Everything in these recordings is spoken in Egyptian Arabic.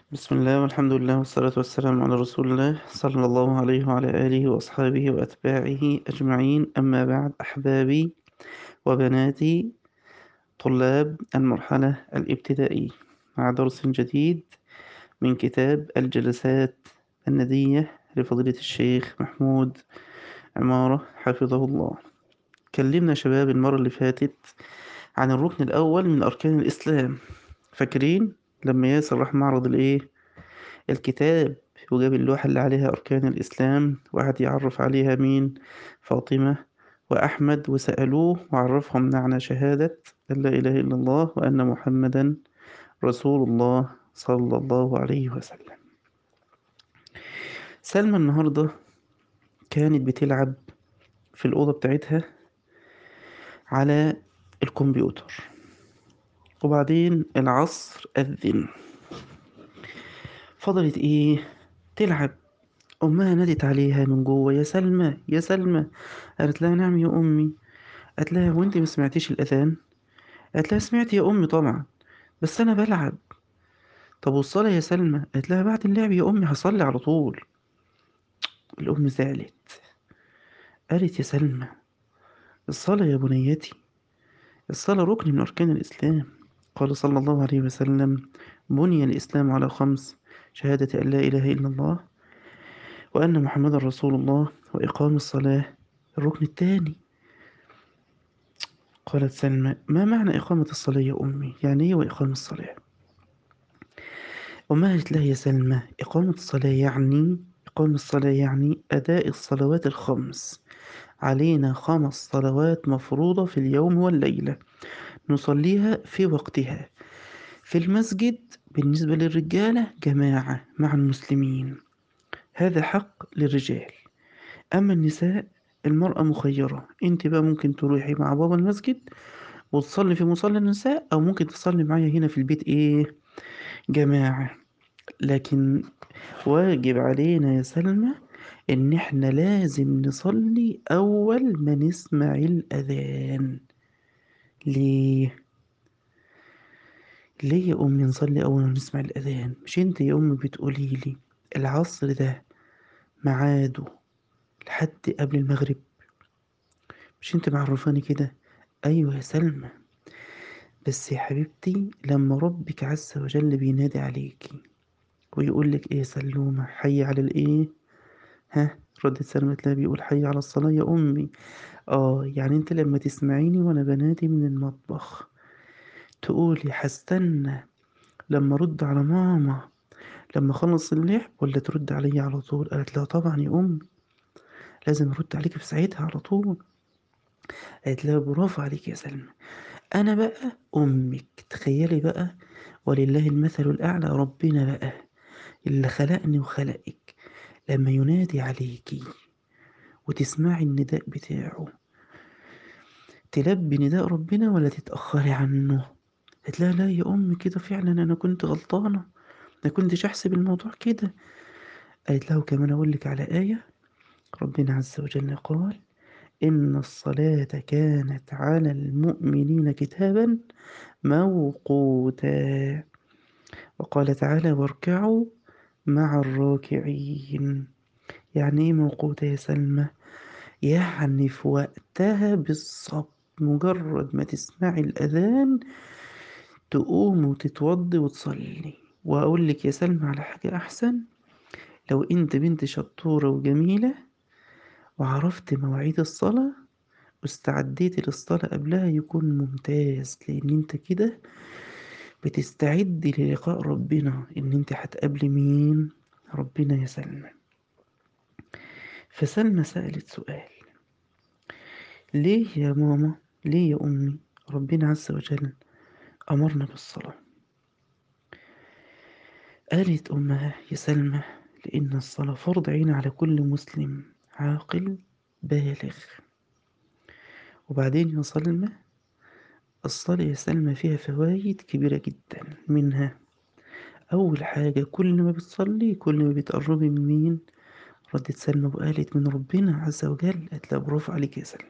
بسم الله والحمد لله والصلاة والسلام على رسول الله صلى الله عليه وعلى آله وأصحابه وأتباعه أجمعين أما بعد أحبابي وبناتي طلاب المرحلة الابتدائية مع درس جديد من كتاب الجلسات الندية لفضيلة الشيخ محمود عمارة حفظه الله كلمنا شباب المرة اللي فاتت عن الركن الأول من أركان الإسلام فاكرين لما ياسر راح معرض الإيه الكتاب وجاب اللوحة اللي عليها أركان الإسلام وقعد يعرف عليها مين فاطمة وأحمد وسألوه وعرفهم معنى شهادة أن لا إله إلا الله وأن محمدا رسول الله صلى الله عليه وسلم سلمى النهاردة كانت بتلعب في الأوضة بتاعتها على الكمبيوتر وبعدين العصر أذن فضلت إيه تلعب أمها نادت عليها من جوه يا سلمى يا سلمى قالت لها نعم يا أمي قالت لها وانت ما سمعتيش الأذان قالت لها سمعت يا أمي طبعا بس أنا بلعب طب والصلاة يا سلمى قالت لها بعد اللعب يا أمي هصلي على طول الأم زعلت قالت يا سلمى الصلاة يا بنيتي الصلاة ركن من أركان الإسلام قال صلى الله عليه وسلم بني الإسلام على خمس شهادة أن لا إله إلا الله وأن محمدا رسول الله وإقام الصلاة الركن الثاني قالت سلمى ما معنى إقامة الصلاة يا أمي يعني إيه وإقام الصلاة أمها قالت لها يا سلمى إقامة الصلاة يعني إقام الصلاة يعني أداء الصلوات الخمس علينا خمس صلوات مفروضة في اليوم والليلة نصليها في وقتها في المسجد بالنسبة للرجالة جماعة مع المسلمين هذا حق للرجال أما النساء المرأة مخيرة انت بقى ممكن تروحي مع بابا المسجد وتصلي في مصلى النساء أو ممكن تصلي معايا هنا في البيت إيه جماعة لكن واجب علينا يا سلمى إن إحنا لازم نصلي أول ما نسمع الأذان ليه؟ ليه يا أمي نصلي أول ما نسمع الأذان؟ مش أنت يا أمي بتقولي لي العصر ده ميعاده لحد قبل المغرب مش أنت معرفاني كده؟ أيوة يا سلمى بس يا حبيبتي لما ربك عز وجل بينادي عليكي ويقول لك إيه يا سلومة حي على الإيه؟ ها ردت سلمى تلاقي بيقول حي على الصلاة يا أمي آه يعني أنت لما تسمعيني وأنا بنادي من المطبخ تقولي هستنى لما أرد على ماما لما أخلص اللعب ولا ترد عليا على طول قالت لا طبعا يا أمي لازم أرد عليك في ساعتها على طول قالت لها برافو عليك يا سلمى أنا بقى أمك تخيلي بقى ولله المثل الأعلى ربنا بقى اللي خلقني وخلقك لما ينادي عليكي وتسمعي النداء بتاعه تلبي نداء ربنا ولا تتأخري عنه قالت لها لا يا أمي كده فعلا أنا كنت غلطانة ما كنتش أحسب الموضوع كده قالت له كمان أقول لك على آية ربنا عز وجل قال إن الصلاة كانت على المؤمنين كتابا موقوتا وقال تعالى واركعوا مع الراكعين يعني ايه موقوتة يا سلمى يعني في وقتها بالظبط مجرد ما تسمعي الأذان تقوم وتتوضي وتصلي وأقول لك يا سلمى على حاجة أحسن لو أنت بنت شطورة وجميلة وعرفت مواعيد الصلاة واستعديت للصلاة قبلها يكون ممتاز لأن أنت كده بتستعد للقاء ربنا إن أنت هتقابلي مين ربنا يا سلمى فسلمى سألت سؤال ليه يا ماما ليه يا أمي ربنا عز وجل أمرنا بالصلاة قالت أمها يا سلمى لأن الصلاة فرض عين على كل مسلم عاقل بالغ وبعدين يا سلمى الصلاة يا سلمى فيها فوائد كبيرة جدا منها أول حاجة كل ما بتصلي كل ما بتقربي من مين ردت سلمى وقالت من ربنا عز وجل قالت لها برافو عليك يا سلمى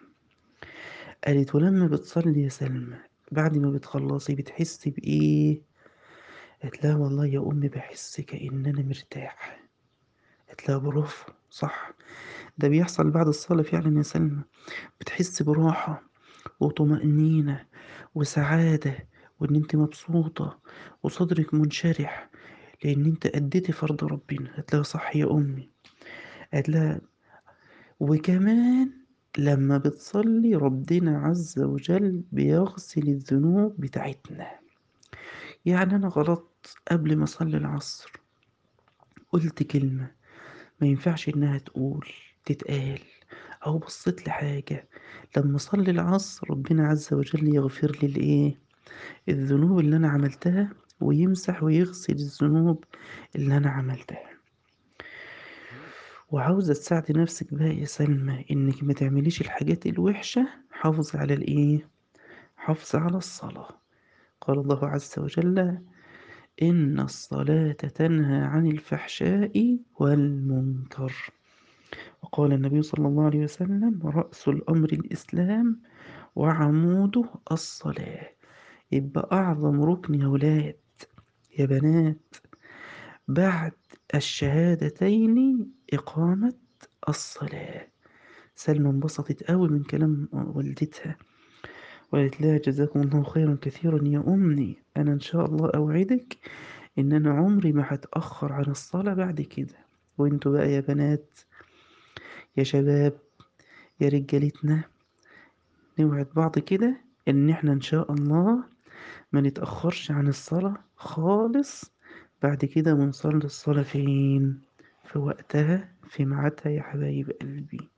قالت ولما بتصلي يا سلمى بعد ما بتخلصي بتحسي بإيه قالت لها والله يا أمي باحس كأن أنا مرتاح قالت لها برافو صح ده بيحصل بعد الصلاة فعلًا يا سلمى بتحسي براحة وطمأنينة وسعادة وإن أنتِ مبسوطة وصدرِك منشرح لإن أنتِ أديتِ فرض ربنا قالت لها صح يا أمي قالت لها وكمان لمّا بتصلي ربنا عز وجل بيغسل الذنوب بتاعتنا يعني أنا غلطت قبل ما أصلي العصر قُلت كلمة ما ينفعش إنها تقول تتقال أو بصيت لحاجة لمّا أصلي العصر ربنا عز وجل يغفر لي الإيه الذنوب اللي أنا عملتها ويمسح ويغسل الذنوب اللي أنا عملتها. وعاوزة تساعدي نفسِك بقى يا سلمى إنِّك ما تعمليش الحاجات الوحشة، حافظي على الإيه، حافظي على الصلاة. قال الله عز وجل: "إن الصلاة تنهى عن الفحشاء والمنكر." وقال النبي صلى الله عليه وسلم: "رأس الأمر الإسلام وعموده الصلاة." يبقى أعظم ركن يا ولاد يا بنات بعد الشهادتين إقامة الصلاة. سلمى انبسطت أوي من كلام والدتها، وقالت لها: "جزاكم الله خيرًا كثيرًا يا أمي، أنا إن شاء الله أوعدِك إن أنا عمري ما هاتأخر عن الصلاة بعد كده." وأنتم بقى يا بنات، يا شباب، يا رجالتنا، نوعد بعض كده إن إحنا إن شاء الله ما نتأخرش عن الصلاة خالص بعد كده ونصلي الصلاة فين؟ في وقتها، في ميعادها يا حبايب قلبي.